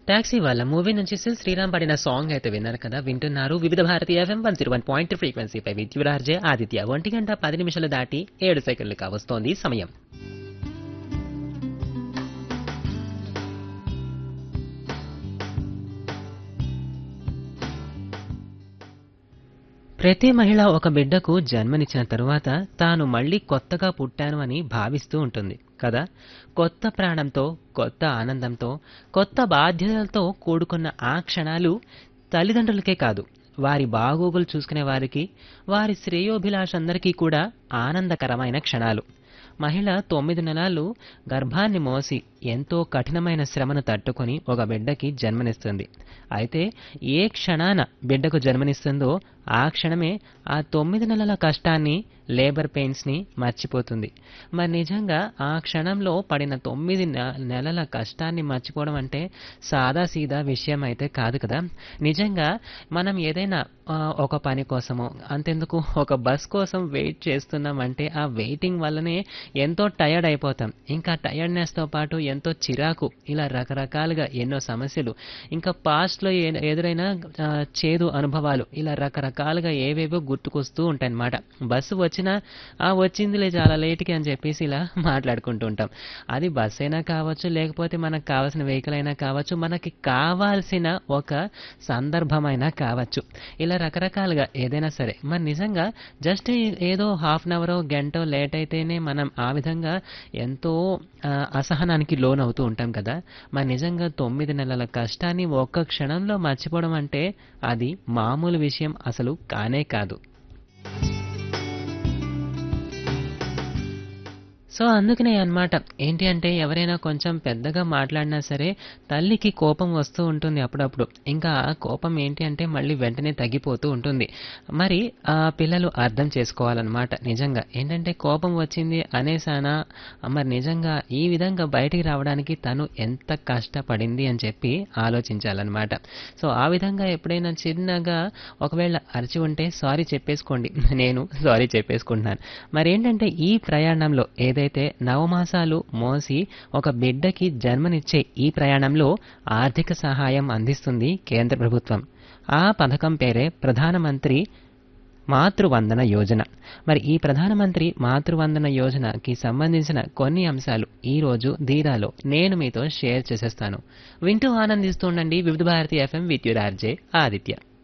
taxi వాళ్ళ movie నుంచి సిల్ శ్రీరామ్ పాడిన సాంగ్ అయితే విన్నారు కదా వింటున్నారు Vividh Bharati FM one zero one point ఫ్రీక్వెన్సీపై విద్యురార్జే ఆదిత్య ఒంటి గంట పది నిమిషాలు దాటి ఏడు సెకండ్లు కావస్తోంది సమయం ప్రతి మహిళ ఒక బిడ్డకు జన్మనిచ్చిన తరువాత తాను మళ్ళీ కొత్తగా పుట్టాను అని భావిస్తూ ఉంటుంది కదా కొత్త ప్రాణంతో కొత్త ఆనందంతో కొత్త బాధ్యతలతో కూడుకున్న ఆ క్షణాలు తల్లిదండ్రులకే కాదు వారి బాగోగులు చూసుకునే వారికి వారి శ్రేయోభిలాషందరికీ కూడా ఆనందకరమైన క్షణాలు మహిళ తొమ్మిది నెలలు గర్భాన్ని మోసి ఎంతో కఠినమైన శ్రమను తట్టుకొని ఒక బిడ్డకి జన్మనిస్తుంది అయితే ఏ క్షణాన బిడ్డకు జన్మనిస్తుందో ఆ క్షణమే ఆ తొమ్మిది నెలల కష్టాన్ని లేబర్ పెయిన్స్ని మర్చిపోతుంది మరి నిజంగా ఆ క్షణంలో పడిన తొమ్మిది నె- నెలల కష్టాన్ని మర్చిపోవడం అంటే సాదాసీదా విషయం అయితే కాదు కదా నిజంగా మనం ఏదైనా ఆ, ఒక పని కోసమో అంతెందుకు ఒక బస్ కోసం వెయిట్ చేస్తున్నామంటే ఆ వెయిటింగ్ వల్లనే ఎంతో టయర్డ్ అయిపోతాం ఇంకా టయర్డ్నెస్తో పాటు ఎంతో చిరాకు ఇలా రకరకాలుగా ఎన్నో సమస్యలు ఇంకా పాస్ట్లో ఎదురైన ఆ, చేదు అనుభవాలు ఇలా రకరకాలుగా ఏవేవో గుర్తుకొస్తూ ఉంటాయన్నమాట బస్సు వచ్చినా ఆ వచ్చిందిలే చాలా లేట్కి అని చెప్పేసి ఇలా మాట్లాడుకుంటూ ఉంటాం అది బస్ అయినా కావచ్చు లేకపోతే మనకు కావాల్సిన వెహికల్ అయినా కావచ్చు మనకి కావాల్సిన ఒక సందర్భమైనా కావచ్చు ఇలా రకరకాలుగా ఏదైనా సరే మరి నిజంగా జస్ట్ ఏదో హాఫ్ అన్ అవరో గంటో లేట్ అయితేనే మనం ఆ విధంగా ఎంతో ఆ, అసహనానికి లోన్ అవుతూ ఉంటాం కదా మరి నిజంగా తొమ్మిది నెలల కష్టాన్ని ఒక్క క్షణంలో మర్చిపోవడం అంటే అది మామూలు విషయం అసలు కానే కాదు సో అందుకనే అన్నమాట ఏంటి అంటే ఎవరైనా కొంచెం పెద్దగా మాట్లాడినా సరే తల్లికి కోపం వస్తూ ఉంటుంది అప్పుడప్పుడు ఇంకా ఆ కోపం ఏంటి అంటే మళ్ళీ వెంటనే తగ్గిపోతూ ఉంటుంది మరి ఆ పిల్లలు అర్థం చేసుకోవాలన్నమాట నిజంగా ఏంటంటే కోపం వచ్చింది అనేసానా మరి నిజంగా ఈ విధంగా బయటికి రావడానికి తను ఎంత కష్టపడింది అని చెప్పి ఆలోచించాలన్నమాట సో ఆ విధంగా ఎప్పుడైనా చిన్నగా ఒకవేళ అరిచి ఉంటే సారీ చెప్పేసుకోండి నేను సారీ చెప్పేసుకుంటున్నాను మరేంటంటే ఈ ప్రయాణంలో ఏదైతే నవమాసాలు మోసి ఒక బిడ్డకి జన్మనిచ్చే ఈ ప్రయాణంలో ఆర్థిక సహాయం అందిస్తుంది కేంద్ర ప్రభుత్వం ఆ పథకం పేరే ప్రధానమంత్రి మాతృవందన యోజన మరి ఈ ప్రధానమంత్రి మాతృవందన యోజనకి సంబంధించిన కొన్ని అంశాలు ఈ రోజు ధీరాలో నేను మీతో షేర్ చేసేస్తాను వింటూ ఆనందిస్తూ ఉండండి Vividh Bharati FM with your RJ Aditya